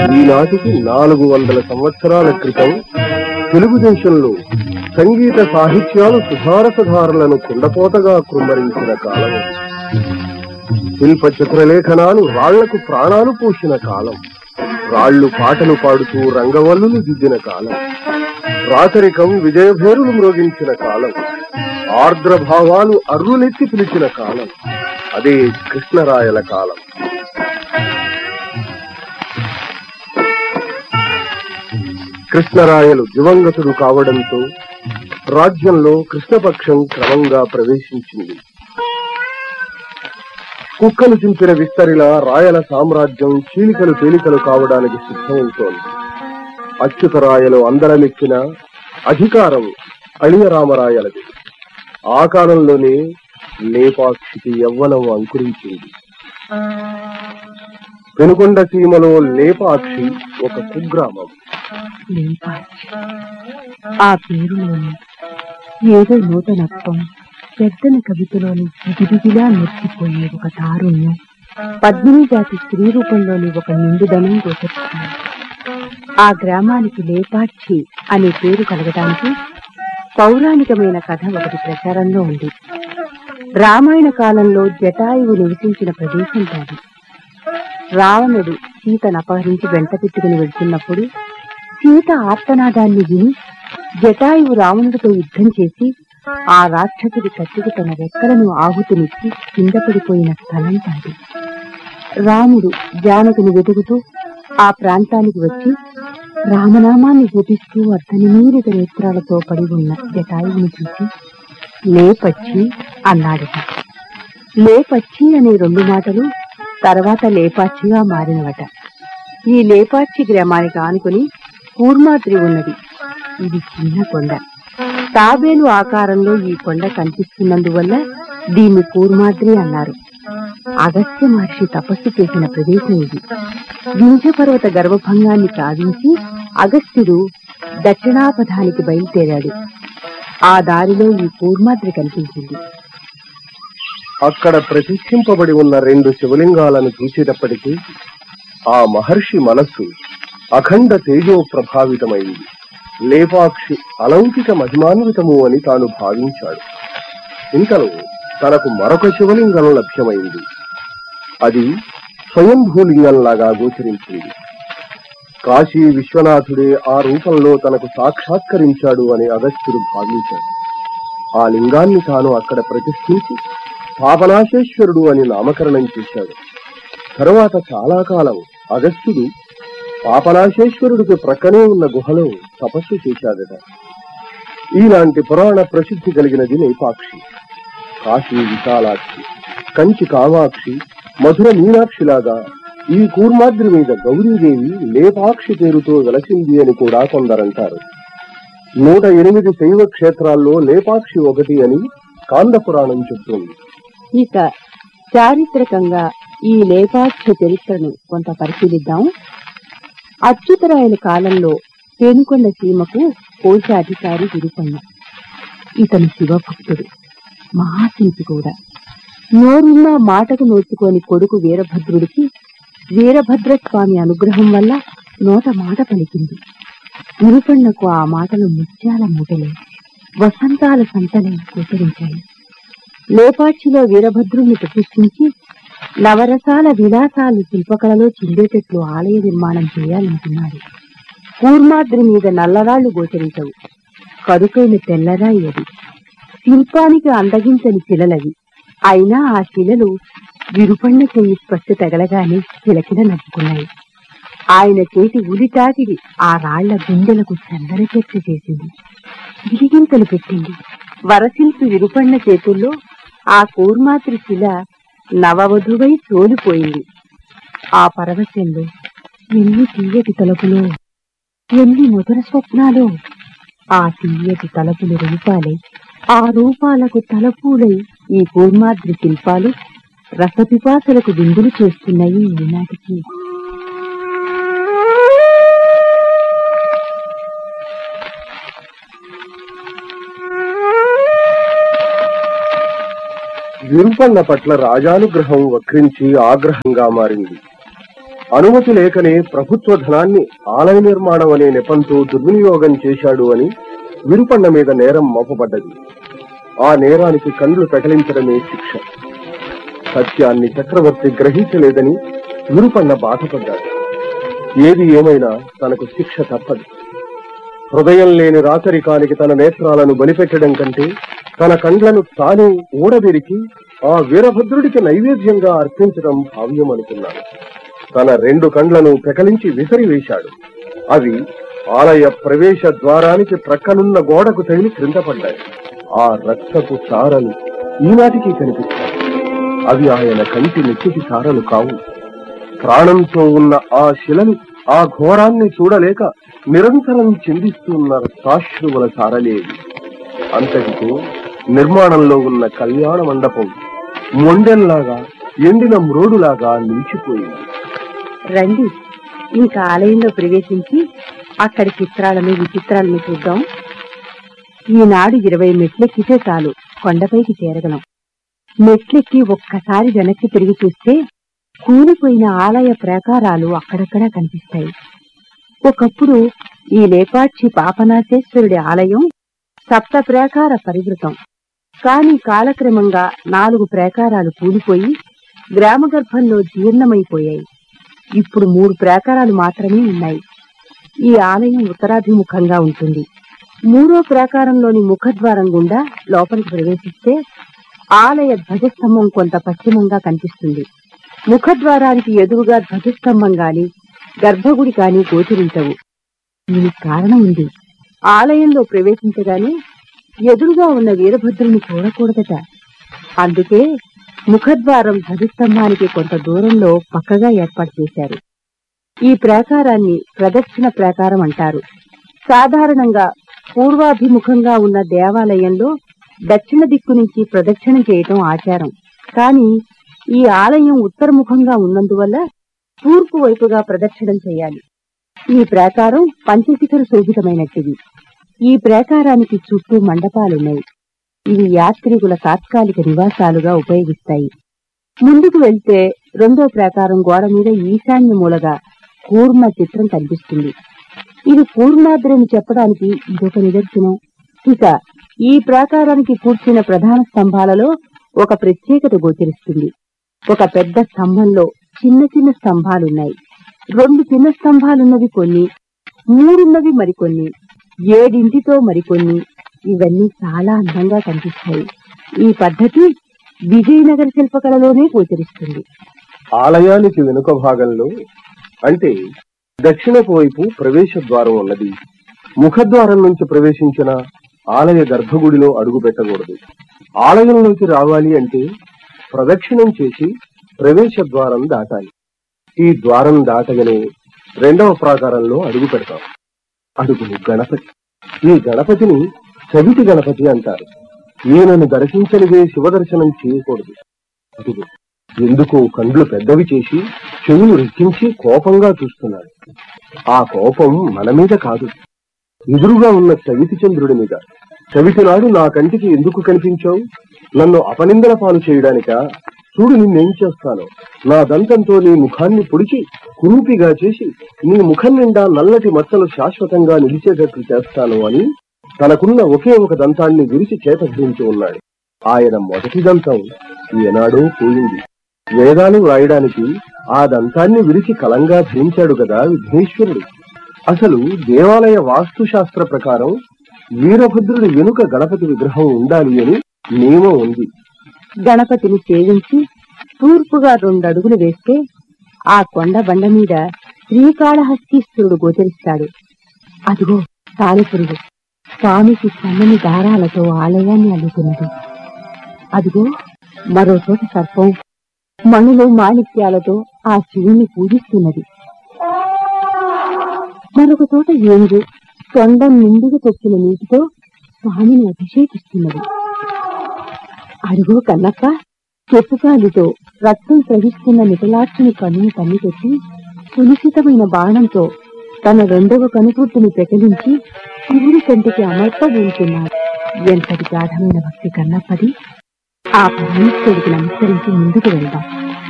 ఈనాటికి నాలుగు వందల సంవత్సరాల క్రితం తెలుగుదేశంలో సంగీత సాహిత్యాలు సుధారసధారులను కుండపోతగా కృమ్మరించిన కాలం అది. శిల్ప చిత్రలేఖనాలు రాళ్లకు ప్రాణాలు పోసిన కాలం రాళ్లు పాటలు పాడుతూ రంగవల్లులు దిద్దిన కాలం రాచరికం విజయభేరులు మ్రోగించిన కాలం ఆర్ద్ర భావాలు అర్రులెత్తి పిలిచిన కాలం అదే కృష్ణరాయల కాలం కృష్ణరాయలు దివంగతుడు కావడంతో రాజ్యంలో కృష్ణపక్షం క్రమంగా ప్రవేశించింది కుక్కలు చింపిన విస్తరిలా రాయల సామ్రాజ్యం చీలికలు తేలికలు కావడానికి సిద్ధమవుతోంది అచ్యుతరాయలు అందరమెక్కిన అధికారం అళియరామరాయలది ఆ కాలంలోనే లేపాక్షికి యవ్వనం అంకురించింది పెనుకొండ సీమలో లేపాక్షి ఒక కుగ్రామం లేపాక్షి ఆ పేరులోని ఏదో నూతనత్వం పెద్దన కవితలోని దిగిదిగిలా మెచ్చిపోయే ఒక తారుణ్యం పద్మిని జాతి స్త్రీ రూపంలోని ఒక నిండుదనం గోచరిస్తుంది ఆ గ్రామానికి లేపాక్షి అనే పేరు కలగడానికి పౌరాణికమైన కథ ఒకటి ప్రచారంలో ఉంది రామాయణ కాలంలో జటాయువు నివసించిన ప్రదేశం కాదు రావణుడు సీతను అపహరించి వెంట పెట్టుకుని వెళ్తున్నప్పుడు సీత ఆర్తనాదాన్ని విని జటాయువు రావణుడితో యుద్ధం చేసి ఆ రాక్షసుడి కత్తికి తన రెక్కలను ఆహుతినిచ్చి కింద పడిపోయిన స్థలం కాదు రాముడు జానకుని వెతుకుతూ ఆ ప్రాంతానికి వచ్చి రామనామాన్ని జపిస్తూ అర్ధనిమీరిత నేత్రాలతో పడి ఉన్న జటాయువుని చూసి లేపచ్చి అన్నాడట లేపచ్చి అనే రెండు మాటలు తర్వాత లేపాచిగా మారినవట ఈ లేపాచి గ్రామానికి ఆనుకుని కూర్మాద్రి ఉన్నది ఇది చిన్న కొండ తాబేలు ఆకారంలో ఈ కొండ కనిపిస్తున్నందువల్ల దీన్ని కూర్మాద్రి అన్నారు అగస్త్య మహర్షి తపస్సు చేసిన ప్రదేశం ఇది వింధ్యపర్వత గర్భభంగాన్ని సాధించి అగస్త్యుడు దక్షిణాపథానికి బయలుదేరాడు ఆ దారిలో ఈ కూర్మాద్రి కనిపించింది అక్కడ ప్రతిష్ఠింపబడి ఉన్న రెండు శివలింగాలను చూసేటప్పటికీ ఆ మహర్షి మనస్సు అఖండ తేజో ప్రభావితమైంది లేపాక్షి అలౌకిక మహిమాన్వితము అని తాను భావించాడు ఇంతలో తనకు మరొక శివలింగం లభ్యమైంది అది స్వయంభూలింగంలాగా గోచరించింది కాశీ విశ్వనాథుడే ఆ రూపంలో తనకు సాక్షాత్కరించాడు అని అగస్త్యుడు భావించాడు ఆ లింగాన్ని తాను అక్కడ ప్రతిష్ఠించి పాపనాశేశ్వరుడు అని నామకరణం చేశాడు తరువాత చాలా కాలం అగస్త్యుడు పాపనాశేశ్వరుడికి ప్రక్కనే ఉన్న గుహలో తపస్సు చేశాడట ఈలాంటి పురాణ ప్రసిద్ధి కలిగినది లేపాక్షి కాశీ విశాలాక్షి కంచి కామాక్షి మధుర మీనాక్షిలాగా ఈ కూర్మాద్రి మీద గౌరీదేవి లేపాక్షి పేరుతో వెలసింది అని కూడా కొందరంటారు నూట ఎనిమిది శైవ క్షేత్రాల్లో లేపాక్షి ఒకటి అని కాంద పురాణం చెప్తుంది ఇక చారిత్రకంగా ఈ లేపాక్ష చరిత్రను కొంత పరిశీలిద్దాం అచ్యుతరాయల కాలంలో పేనుకొండ సీమకు కోశాధికారి విరుపన్న ఇతను శివభక్తుడు మహాశిల్పి కూడా నోరున్న మాటకు నోచుకోని కొడుకు వీరభద్రుడికి వీరభద్రస్వామి అనుగ్రహం వల్ల నోట మాట పలికింది విరుపన్నకు ఆ మాటలు ముత్యాల మూటలే వసంతాల సంతలే గోచరించాయి లేపాక్షిలో వీరభద్రుణ్ణి ప్రతిష్ఠించి నవరసాల విలాసాలు శిల్పకళలో చిందేటట్లు ఆలయ నిర్మాణం చేయాలనుకున్నాడు కూర్మాద్రి మీద నల్లరాళ్లు గోచరించవు కరుకైన తెల్లరాయి అది శిల్పానికి అందగించని శిలలవి అయినా ఆ శిలలు విరుపన్న చెయ్యి స్పర్శ తగలగానే కిలకిల నవ్వుకున్నాయి ఆయన చేతి ఉలిటాకిడి ఆ రాళ్ల గుండెలకు చందన చర్చ చేసింది గిరిగింతలు పెట్టింది వరశిల్పి విరుపన్న చేతుల్లో ఆ కూర్మాత్రి శిల నవవధువై తోలిపోయింది ఆ పరవశంలో ఎన్ని తీయటి తలుపులో ఎన్ని మధుర స్వప్నాలో ఆ తీయటి తలుపులు రూపాలై ఆ రూపాలకు తలపూలై ఈ కూర్మాద్రి శిల్పాలు రసపిపాసలకు విందులు చేస్తున్నాయి ఈనాటికి విరుపన్న పట్ల రాజానుగ్రహం వక్రించి ఆగ్రహంగా మారింది అనుమతి లేకనే ప్రభుత్వ ధనాన్ని ఆలయ నిర్మాణం అనే నెపంతో దుర్వినియోగం చేశాడు అని విరుపన్న మీద నేరం మోపబడ్డది ఆ నేరానికి కండ్లు పెకలించడమే శిక్ష సత్యాన్ని చక్రవర్తి గ్రహించలేదని విరుపన్న బాధపడ్డాడు ఏది ఏమైనా తనకు శిక్ష తప్పదు హృదయం లేని రాచరికానికి తన నేత్రాలను బలిపెట్టడం కంటే తన కండ్లను తానే ఊడబెరికి ఆ వీరభద్రుడికి నైవేద్యంగా అర్పించడం భావ్యం అనుకున్నాడు తన రెండు కండ్లను పెకలించి విసిరివేశాడు అవి ఆలయ ప్రవేశ ద్వారానికి ప్రక్కనున్న గోడకు తగిలి క్రింద పడ్డాయి ఆ రక్తపు చారలు ఈనాటికి కనిపిస్తాయి అవి ఆయన కంటి నెత్తికి చారలు కావు ప్రాణంతో ఉన్న ఆ శిలను ఆ ఘోరాన్ని చూడలేక నిరంతరం చిందిస్తున్న సాశ్రువుల చారలేవి అంతటితో నిర్మాణంలో ఉన్న కళ్యాణ మండపం మొండెల్లాగా ఎండిన మ్రోడులాగా నిలిచిపోయింది రండి ఇంకా ఆలయంలో ప్రవేశించి అక్కడి చిత్రాలను విచిత్రాలను చూద్దాం ఈనాడు ఇరవై మెట్లెక్కితే చాలు కొండపైకి చేరగలం మెట్లెక్కి ఒక్కసారి వెనక్కి తిరిగి చూస్తే కూలిపోయిన ఆలయ ప్రాకారాలు అక్కడక్కడా కనిపిస్తాయి ఒకప్పుడు ఈ లేపాక్షి పాపనాథేశ్వరుడి ఆలయం సప్త ప్రాకార పరివృతం కాని కాలక్రమంగా నాలుగు ప్రాకారాలు కూలిపోయి గ్రామగర్భంలో జీర్ణమైపోయాయి ఇప్పుడు మూడు ప్రాకారాలు మాత్రమే ఉన్నాయి ఈ ఆలయం ఉత్తరాభిముఖంగా ఉంటుంది మూడో ప్రాకారంలోని ముఖద్వారం గుండా లోపలికి ప్రవేశిస్తే ఆలయ ధ్వజస్తంభం కొంత పశ్చిమంగా కనిపిస్తుంది ముఖద్వారానికి ఎదురుగా ధ్వజస్తంభం గాని గర్భగుడి కాని గోచరించవు దీనికి కారణం ఉంది ఆలయంలో ప్రవేశించగానే ఎదురుగా ఉన్న వీరభద్రుని చూడకూడదట అందుకే ముఖద్వారం ధ్వజస్తంభానికి కొంత దూరంలో పక్కగా ఏర్పాటు చేశారు ఈ ప్రాకారాన్ని ప్రదక్షిణ ప్రాకారం అంటారు సాధారణంగా పూర్వాభిముఖంగా ఉన్న దేవాలయంలో దక్షిణ దిక్కు నుంచి ప్రదక్షిణ చేయటం ఆచారం కానీ ఈ ఆలయం ఉత్తరముఖంగా ఉన్నందువల్ల తూర్పు వైపుగా ప్రదక్షిణం చేయాలి ఈ ప్రాకారం పంచశిఖర శోభితమైనట్టిది ఈ ప్రాకారానికి చుట్టూ మండపాలున్నాయి ఇవి యాత్రికుల తాత్కాలిక నివాసాలుగా ఉపయోగిస్తాయి ముందుకు వెళ్తే రెండో ప్రాకారం గోడ మీద ఈశాన్య మూలగా కూర్మ చిత్రం కనిపిస్తుంది ఇది కూర్మాద్రని చెప్పడానికి ఇదొక నిదర్శనం ఇక ఈ ప్రాకారానికి కూర్చిన ప్రధాన స్తంభాలలో ఒక ప్రత్యేకత గోచరిస్తుంది ఒక పెద్ద స్తంభంలో చిన్న చిన్న స్తంభాలున్నాయి రెండు చిన్న స్తంభాలున్నవి కొన్ని మూడున్నవి మరికొన్ని ఏడింటితో మరికొన్ని ఇవన్నీ చాలా అందంగా కనిపిస్తాయి ఈ పద్ధతి విజయనగర శిల్పకళలోనే గోచరిస్తుంది ఆలయానికి వెనుక భాగంలో అంటే దక్షిణపు వైపు ప్రవేశ ద్వారం ఉన్నది ముఖద్వారం నుంచి ప్రవేశించిన ఆలయ గర్భగుడిలో అడుగు పెట్టకూడదు ఆలయంలోకి రావాలి అంటే ప్రదక్షిణం చేసి ప్రవేశ ద్వారం దాటాలి ఈ ద్వారం దాటగానే రెండవ ప్రాకారంలో అడుగు పెడతాం అడుగు గణపతి ఈ గణపతిని చవిటి గణపతి అంటారు ఈయనను దర్శించనిదే శివ దర్శనం చేయకూడదు అడుగు ఎందుకో కండ్లు పెద్దవి చేసి చెవులు రెక్కించి కోపంగా చూస్తున్నాడు ఆ కోపం మన మీద కాదు ఎదురుగా ఉన్న చవితి చంద్రుడి మీద చవితి నాడు నా కంటికి ఎందుకు కనిపించావు నన్ను అపనిందల పాలు చేయడానికా చూడు నిన్నేం చేస్తాను నా దంతంతో నీ ముఖాన్ని పొడిచి కురూపిగా చేసి నీ ముఖం నిండా నల్లటి మచ్చలు శాశ్వతంగా నిలిచేటట్లు చేస్తాను అని తనకున్న ఒకే ఒక దంతాన్ని విరిచి చేతగ్రించి ఉన్నాడు ఆయన మొదటి దంతం ఏనాడో పోయింది వేదాలు వ్రాయడానికి ఆ దంతాన్ని విరిచి కలంగా ధరించాడు కదా విఘ్నేశ్వరుడు అసలు దేవాలయ వాస్తుశాస్త్ర ప్రకారం వీరభద్రుడి వెనుక గణపతి విగ్రహం ఉండాలి అని నియమం ఉంది గణపతిని సేవించి తూర్పుగా రెండు అడుగులు వేస్తే ఆ కొండ బండ మీద శ్రీకాళహస్తీశ్వరుడు గోచరిస్తాడు అదిగో సాలెపురుగు స్వామికి సన్నని దారాలతో ఆలయాన్ని అల్లుతున్నది అదిగో మరో చోట సర్పం మణులు మాణిక్యాలతో ఆ శివుని పూజిస్తున్నది మరొక చోట ఏనుగు తొండం నిండుగా తొక్కిన నీటితో స్వామిని అభిషేకిస్తున్నది అడుగు కన్నప్ప చెప్పుకాలితో రక్తం ప్రవహిస్తున్న నిటలాక్షిని కన్నును కన్నిపెట్టి సునిశ్చితమైన బాణంతో తన రెండవ కనుపుట్టుని పెకలించి శివుడి కంటికి అమర్పబోతున్నాడు ఎంతటి గాఢమైన భక్తి కన్నప్పది ఆ పరమేశ్వరుడికి నమస్కరించి ముందుకు వెళ్దాం